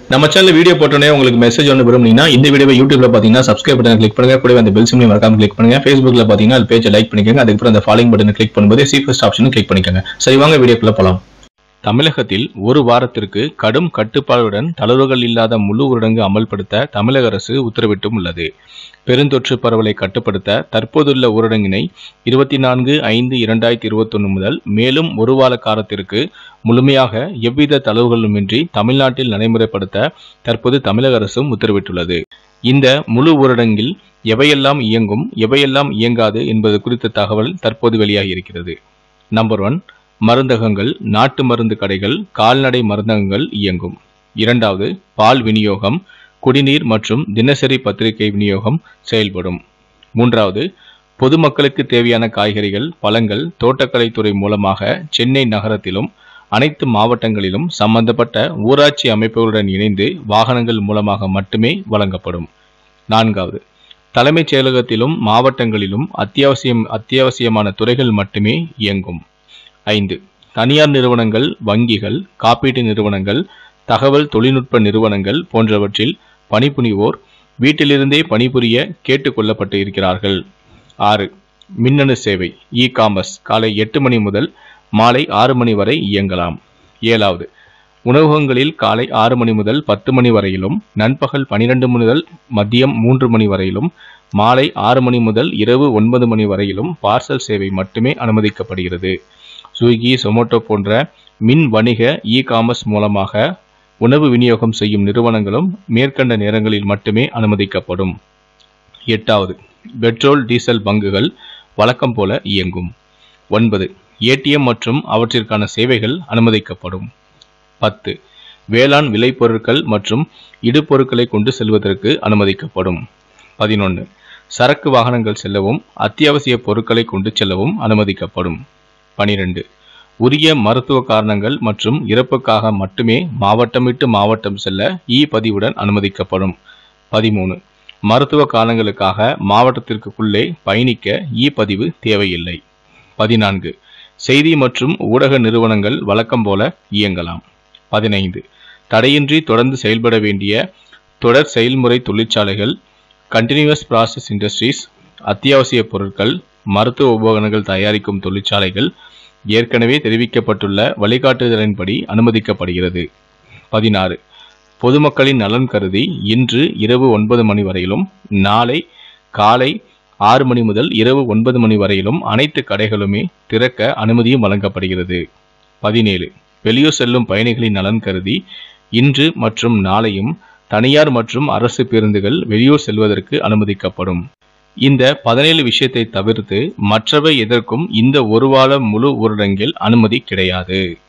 நம்ம channel video போட்டோன்னே உங்களுக்கு மெசேஜ் ஒன்று விரும்புனீங்கன்னா இந்த வீடியோவை யூடியூப்ல பாத்தீங்கன்னா சப்ஸ்கிரைப் பட்டன் கிளிக் பண்ணுங்க கூடவே அந்த பெல் சிம்லையும் மறக்காம கிளிக் பண்ணுங்க ஃபேஸ்புக்ல பாத்தீங்கன்னா அது பேஜை லைக் பண்ணிக்கோங்க அதுக்கப்புறம் அந்த ஃபாலோயிங் பட்டனை கிளிக் பண்ணும்போது சி ஃபர்ஸ்ட் ஆப்ஷனும் கிளிக் பண்ணிக்கோங்க சரி வாங்க வீடியோக்குள்ள போலாம் தமிழகத்தில் ஒரு வாரத்திற்கு கடும் கட்டுப்பாடுடன் தளர்வுகள் இல்லாத முழு ஊரடங்கு அமல்படுத்த தமிழக அரசு உத்தரவிட்டும் உள்ளது பெருந்தொற்று பரவலை கட்டுப்படுத்த தற்போதுள்ள ஊரடங்கினை இருபத்தி நான்கு ஐந்து இரண்டாயிரத்தி இருபத்தொன்னு முதல் மேலும் ஒரு வார காலத்திற்கு முழுமையாக எவ்வித தளர்வுகளுமின்றி தமிழ்நாட்டில் நடைமுறைப்படுத்த தற்போது தமிழக அரசும் உத்தரவிட்டுள்ளது இந்த முழு ஊரடங்கில் எவையெல்லாம் இயங்கும் எவையெல்லாம் இயங்காது என்பது குறித்த தகவல் தற்போது வெளியாகி இருக்கிறது நம்பர் ஒன் மருந்தகங்கள் நாட்டு மருந்து கடைகள் கால்நடை மருந்தகங்கள் இயங்கும் இரண்டாவது பால் விநியோகம் குடிநீர் மற்றும் தினசரி பத்திரிகை விநியோகம் செயல்படும் மூன்றாவது பொதுமக்களுக்கு தேவையான காய்கறிகள் பழங்கள் தோட்டக்கலைத்துறை மூலமாக சென்னை நகரத்திலும் அனைத்து மாவட்டங்களிலும் சம்பந்தப்பட்ட ஊராட்சி அமைப்புகளுடன் இணைந்து வாகனங்கள் மூலமாக மட்டுமே வழங்கப்படும் நான்காவது தலைமைச் செயலகத்திலும் மாவட்டங்களிலும் அத்தியாவசியம் அத்தியாவசியமான துறைகள் மட்டுமே இயங்கும் ஐந்து தனியார் நிறுவனங்கள் வங்கிகள் காப்பீட்டு நிறுவனங்கள் தகவல் தொழில்நுட்ப நிறுவனங்கள் போன்றவற்றில் பணிபுரிவோர் வீட்டிலிருந்தே பணிபுரிய கேட்டுக்கொள்ளப்பட்டு இருக்கிறார்கள் ஆறு மின்னணு சேவை இ காமர்ஸ் காலை எட்டு மணி முதல் மாலை ஆறு மணி வரை இயங்கலாம் ஏழாவது உணவகங்களில் காலை ஆறு மணி முதல் பத்து மணி வரையிலும் நண்பகல் பனிரெண்டு முதல் மதியம் மூன்று மணி வரையிலும் மாலை ஆறு மணி முதல் இரவு ஒன்பது மணி வரையிலும் பார்சல் சேவை மட்டுமே அனுமதிக்கப்படுகிறது ஸ்விக்கி சொமோட்டோ போன்ற மின் வணிக இ காமர்ஸ் மூலமாக உணவு விநியோகம் செய்யும் நிறுவனங்களும் மேற்கண்ட நேரங்களில் மட்டுமே அனுமதிக்கப்படும் எட்டாவது பெட்ரோல் டீசல் பங்குகள் வழக்கம் போல இயங்கும் ஒன்பது ஏடிஎம் மற்றும் அவற்றிற்கான சேவைகள் அனுமதிக்கப்படும் பத்து வேளாண் விளைபொருட்கள் மற்றும் இடுபொருட்களை கொண்டு செல்வதற்கு அனுமதிக்கப்படும் பதினொன்று சரக்கு வாகனங்கள் செல்லவும் அத்தியாவசிய பொருட்களை கொண்டு செல்லவும் அனுமதிக்கப்படும் பனிரெண்டு உரிய மருத்துவ காரணங்கள் மற்றும் இறப்புக்காக மட்டுமே மாவட்டம் விட்டு மாவட்டம் செல்ல இ பதிவுடன் அனுமதிக்கப்படும் பதிமூணு மருத்துவ காரணங்களுக்காக மாவட்டத்திற்குள்ளே பயணிக்க இ பதிவு தேவையில்லை பதினான்கு செய்தி மற்றும் ஊடக நிறுவனங்கள் வழக்கம் போல இயங்கலாம் பதினைந்து தடையின்றி தொடர்ந்து செயல்பட வேண்டிய தொடர் செயல்முறை தொழிற்சாலைகள் கண்டினியூஸ் ப்ராசஸ் இண்டஸ்ட்ரீஸ் அத்தியாவசிய பொருட்கள் மருத்துவ உபகரணங்கள் தயாரிக்கும் தொழிற்சாலைகள் ஏற்கனவே தெரிவிக்கப்பட்டுள்ள வழிகாட்டுதலின்படி அனுமதிக்கப்படுகிறது பதினாறு பொதுமக்களின் நலன் கருதி இன்று இரவு ஒன்பது மணி வரையிலும் நாளை காலை ஆறு மணி முதல் இரவு ஒன்பது மணி வரையிலும் அனைத்து கடைகளுமே திறக்க அனுமதியும் வழங்கப்படுகிறது பதினேழு வெளியூர் செல்லும் பயணிகளின் நலன் கருதி இன்று மற்றும் நாளையும் தனியார் மற்றும் அரசு பேருந்துகள் வெளியூர் செல்வதற்கு அனுமதிக்கப்படும் இந்த பதினேழு விஷயத்தை தவிர்த்து மற்றவை எதற்கும் இந்த ஒரு வார முழு ஊரடங்கில் அனுமதி கிடையாது